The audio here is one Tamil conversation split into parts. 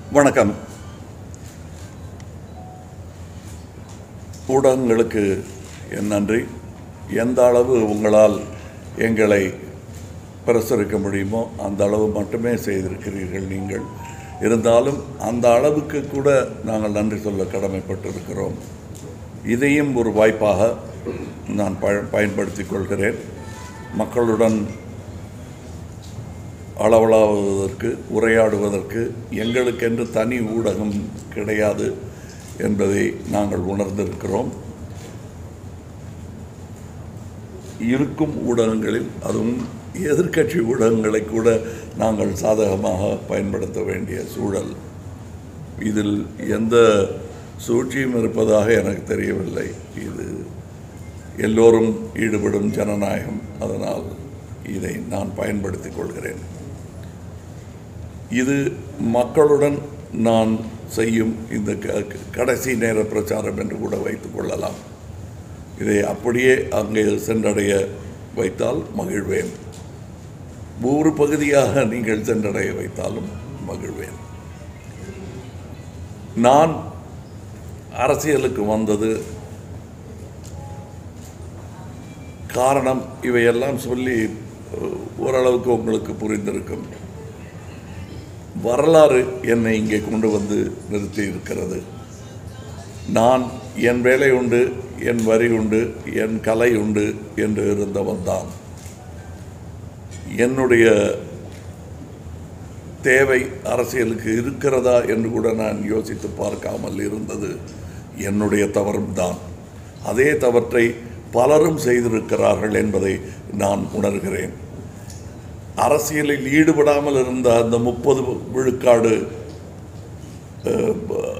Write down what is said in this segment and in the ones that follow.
வணக்கம் ஊடகங்களுக்கு என் நன்றி எந்த அளவு உங்களால் எங்களை பிரசுரிக்க முடியுமோ அந்த அளவு மட்டுமே செய்திருக்கிறீர்கள் நீங்கள் இருந்தாலும் அந்த அளவுக்கு கூட நாங்கள் நன்றி சொல்ல கடமைப்பட்டிருக்கிறோம் இதையும் ஒரு வாய்ப்பாக நான் ப பயன்படுத்திக் கொள்கிறேன் மக்களுடன் அளவலாவதற்கு உரையாடுவதற்கு எங்களுக்கென்று தனி ஊடகம் கிடையாது என்பதை நாங்கள் உணர்ந்திருக்கிறோம் இருக்கும் ஊடகங்களில் அதுவும் எதிர்க்கட்சி ஊடகங்களை கூட நாங்கள் சாதகமாக பயன்படுத்த வேண்டிய சூழல் இதில் எந்த சூழ்ச்சியும் இருப்பதாக எனக்கு தெரியவில்லை இது எல்லோரும் ஈடுபடும் ஜனநாயகம் அதனால் இதை நான் பயன்படுத்திக் கொள்கிறேன் இது மக்களுடன் நான் செய்யும் இந்த க- க- கடைசி நேர பிரச்சாரம் என்று கூட வைத்துக் கொள்ளலாம் இதை அப்படியே அங்கே சென்றடைய வைத்தால் மகிழ்வேன் ஒரு பகுதியாக நீங்கள் சென்றடைய வைத்தாலும் மகிழ்வேன் நான் அரசியலுக்கு வந்தது காரணம் இவையெல்லாம் சொல்லி அஹ், ஓரளவுக்கு உங்களுக்கு புரிந்திருக்கும் வரலாறு என்னை இங்கே கொண்டு வந்து நிறுத்தி இருக்கிறது நான் என் வேலை உண்டு என் வரி உண்டு என் கலை உண்டு என்று இருந்தவன் தான் என்னுடைய தேவை அரசியலுக்கு இருக்கிறதா என்று கூட நான் யோசித்து பார்க்காமல் இருந்தது என்னுடைய தவறும் தான் அதே தவற்றை பலரும் செய்திருக்கிறார்கள் என்பதை நான் உணர்கிறேன் அரசியலில் ஈடுபடாமல் இருந்த அந்த முப்பது விழுக்காடு அஹ்,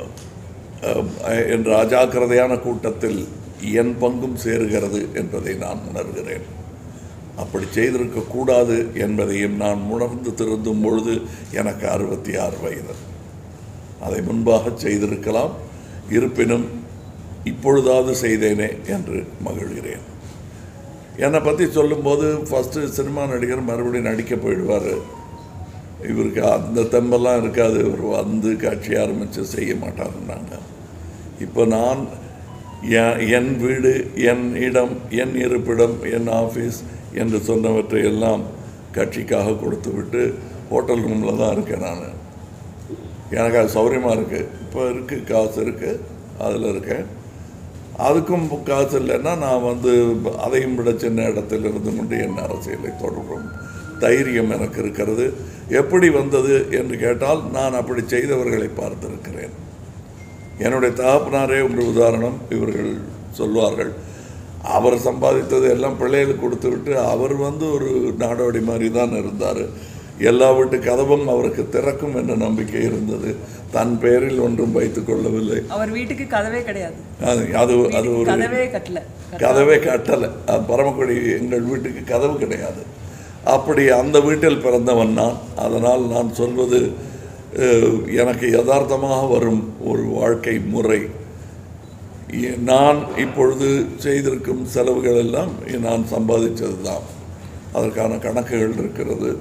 அஹ், என்ற அஜாக்கிரதையான கூட்டத்தில் என் பங்கும் சேருகிறது என்பதை நான் உணர்கிறேன் அப்படி செய்திருக்க கூடாது என்பதையும் நான் உணர்ந்து திருந்தும் பொழுது எனக்கு அறுபத்தி ஆறு வயது அதை முன்பாக செய்திருக்கலாம் இருப்பினும் இப்பொழுதாவது செய்தேனே என்று மகிழ்கிறேன் என்னை பற்றி சொல்லும்போது ஃபஸ்ட்டு சினிமா நடிகர் மறுபடியும் நடிக்க போயிடுவார் இவருக்கு அந்த தெம்பெல்லாம் இருக்காது இவர் வந்து காட்சி ஆரம்பித்து செய்ய மாட்டாருன்னாங்க இப்போ நான் என் என் வீடு என் இடம் என் இருப்பிடம் என் ஆஃபீஸ் என்று சொன்னவற்றை எல்லாம் கட்சிக்காக கொடுத்து விட்டு ஹோட்டல் ரூமில் தான் இருக்கேன் நான் எனக்கு அது சௌரியமாக இருக்குது இப்போ இருக்குது காசு இருக்குது அதில் இருக்கேன் அதுக்கும் காசு இல்லைன்னா நான் வந்து அதையும் விட சின்ன இடத்தில் இருந்து கொண்டு என் அரசியலை தொடரும் தைரியம் எனக்கு இருக்கிறது எப்படி வந்தது என்று கேட்டால் நான் அப்படி செய்தவர்களை பார்த்திருக்கிறேன் என்னுடைய தகப்பனாரே ஒரு உதாரணம் இவர்கள் சொல்வார்கள் அவர் சம்பாதித்தது எல்லாம் பிள்ளைகளுக்கு கொடுத்து விட்டு அவர் வந்து ஒரு நாடோடி மாதிரி தான் இருந்தார் எல்லா வீட்டு கதவும் அவருக்கு திறக்கும் என்ற நம்பிக்கை இருந்தது தன் பெயரில் ஒன்றும் வைத்துக் கொள்ளவில்லை அவர் வீட்டுக்கு கதவே கிடையாது அது அது அது ஒரு கதவே கட்டல கதவே கட்டலை அது பரமக்குடி எங்கள் வீட்டுக்கு கதவு கிடையாது அப்படி அந்த வீட்டில் பிறந்தவன் நான் அதனால் நான் சொல்வது அஹ், எனக்கு யதார்த்தமாக வரும் ஒரு வாழ்க்கை முறை எ- நான் இப்பொழுது செய்திருக்கும் செலவுகள் எல்லாம் நான் சம்பாதிச்சது தான் அதற்கான கணக்குகள் இருக்கிறது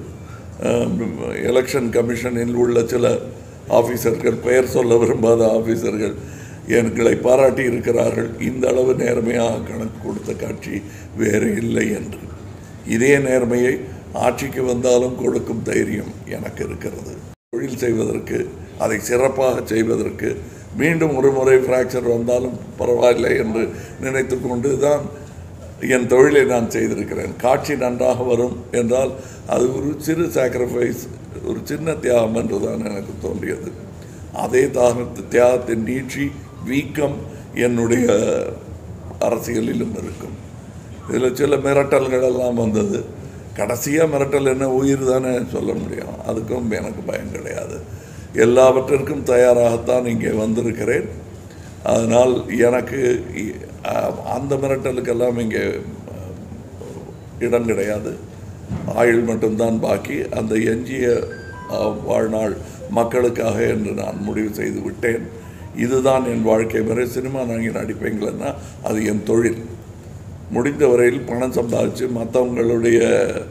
எலெக்ஷன் கமிஷனில் உள்ள சில ஆஃபீஸர்கள் பெயர் சொல்ல விரும்பாத ஆஃபீஸர்கள் எங்களை பாராட்டி இருக்கிறார்கள் இந்த அளவு நேர்மையாக கணக்கு கொடுத்த காட்சி வேறு இல்லை என்று இதே நேர்மையை ஆட்சிக்கு வந்தாலும் கொடுக்கும் தைரியம் எனக்கு இருக்கிறது தொழில் செய்வதற்கு அதை சிறப்பாக செய்வதற்கு மீண்டும் ஒரு முறை ஃப்ராக்சர் வந்தாலும் பரவாயில்லை என்று நினைத்து கொண்டு தான் என் தொழிலை நான் செய்திருக்கிறேன் காட்சி நன்றாக வரும் என்றால் அது ஒரு சிறு சாக்ரிஃபைஸ் ஒரு சின்ன தியாகம் என்று தான் எனக்கு தோன்றியது அதே தாகத்து தியாகத்தின் நீட்சி வீக்கம் என்னுடைய அரசியலிலும் இருக்கும் இதில் சில மிரட்டல்கள் எல்லாம் வந்தது கடைசியாக மிரட்டல் என்ன உயிர் தானே சொல்ல முடியும் அதுக்கும் எனக்கு பயம் கிடையாது எல்லாவற்றிற்கும் தயாராகத்தான் இங்கே வந்திருக்கிறேன் அதனால் எனக்கு இ- அ- அந்த மிரட்டலுக்கெல்லாம் இங்கே அஹ், இடம் கிடையாது ஆயுள் மட்டும்தான் பாக்கி அந்த எஞ்சிய அஹ், வாழ்நாள் மக்களுக்காக என்று நான் முடிவு செய்து விட்டேன் இதுதான் என் வாழ்க்கை முறை சினிமா நாங்கள் நடிப்பீங்களன்னா அது என் தொழில் முடிந்த வரையில் பணம் சம்பாதிச்சு மற்றவங்களுடைய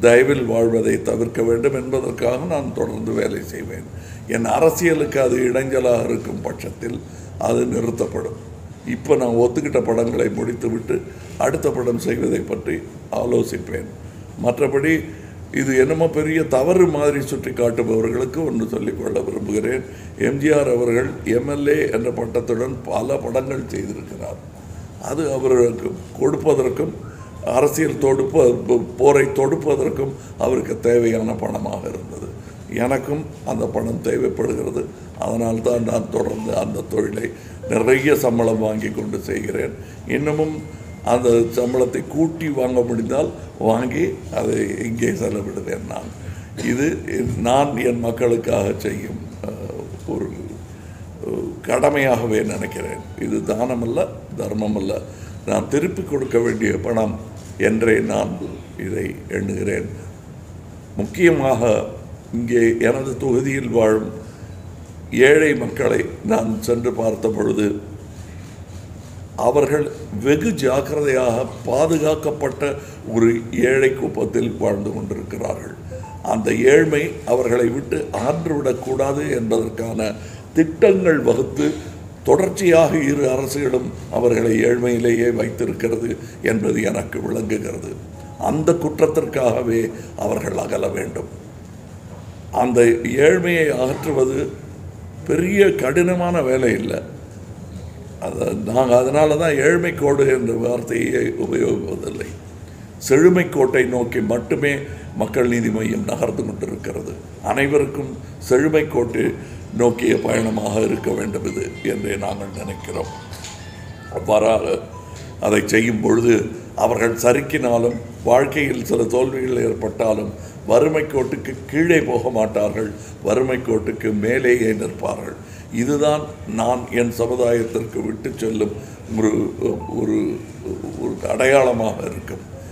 தயவில் வாழ்வதை தவிர்க்க வேண்டும் என்பதற்காக நான் தொடர்ந்து வேலை செய்வேன் என் அரசியலுக்கு அது இடைஞ்சலாக இருக்கும் பட்சத்தில் அது நிறுத்தப்படும் இப்போ நான் ஒத்துக்கிட்ட படங்களை முடித்துவிட்டு அடுத்த படம் செய்வதை பற்றி ஆலோசிப்பேன் மற்றபடி இது என்னமோ பெரிய தவறு மாதிரி சுட்டி காட்டுபவர்களுக்கு ஒன்று சொல்லிக்கொள்ள விரும்புகிறேன் எம்ஜிஆர் அவர்கள் எம்எல்ஏ என்ற பட்டத்துடன் பல படங்கள் செய்திருக்கிறார் அது அவருக்கு கொடுப்பதற்கும் அரசியல் தொடுப்ப போரை தொடுப்பதற்கும் அவருக்கு தேவையான பணமாக இருந்தது எனக்கும் அந்த பணம் தேவைப்படுகிறது அதனால் தான் நான் தொடர்ந்து அந்த தொழிலை நிறைய சம்பளம் வாங்கி கொண்டு செய்கிறேன் இன்னமும் அந்த சம்பளத்தை கூட்டி வாங்க முடிந்தால் வாங்கி அதை இங்கே செலவிடுவேன் நான் இது நான் என் மக்களுக்காக செய்யும் அஹ், ஒரு அஹ், கடமையாகவே நினைக்கிறேன் இது தானமல்ல தர்மமல்ல நான் திருப்பி கொடுக்க வேண்டிய பணம் என்றே நான் இதை எண்ணுகிறேன் முக்கியமாக இங்கே எனது தொகுதியில் வாழும் ஏழை மக்களை நான் சென்று பார்த்த பொழுது அவர்கள் வெகு ஜாக்கிரதையாக பாதுகாக்கப்பட்ட ஒரு ஏழை குப்பத்தில் வாழ்ந்து கொண்டிருக்கிறார்கள் அந்த ஏழ்மை அவர்களை விட்டு ஆற்றுவிடக்கூடாது என்பதற்கான திட்டங்கள் வகுத்து தொடர்ச்சியாக இரு அரசுகளும் அவர்களை ஏழ்மையிலேயே வைத்திருக்கிறது என்பது எனக்கு விளங்குகிறது அந்த குற்றத்திற்காகவே அவர்கள் அகல வேண்டும் அந்த ஏழ்மையை அகற்றுவது பெரிய கடினமான வேலை இல்லை அதை நாங்கள் அதனால தான் ஏழ்மை கோடு என்ற வார்த்தையை உபயோகிப்பதில்லை செழுமை கோட்டை நோக்கி மட்டுமே மக்கள் நீதி மையம் நகர்ந்து கொண்டிருக்கிறது அனைவருக்கும் செழுமை கோட்டை நோக்கிய பயணமாக இருக்க வேண்டும் இது என்றே நாங்கள் நினைக்கிறோம் அவ்வாறாக அதை செய்யும் பொழுது அவர்கள் சறுக்கினாலும் வாழ்க்கையில் சில தோல்விகள் ஏற்பட்டாலும் வறுமை கோட்டுக்கு கீழே போக மாட்டார்கள் வறுமை கோட்டுக்கு மேலேயே நிற்பார்கள் இதுதான் நான் என் சமுதாயத்திற்கு விட்டு செல்லும் ஒரு ஒரு ஒரு அடையாளமாக இருக்கும்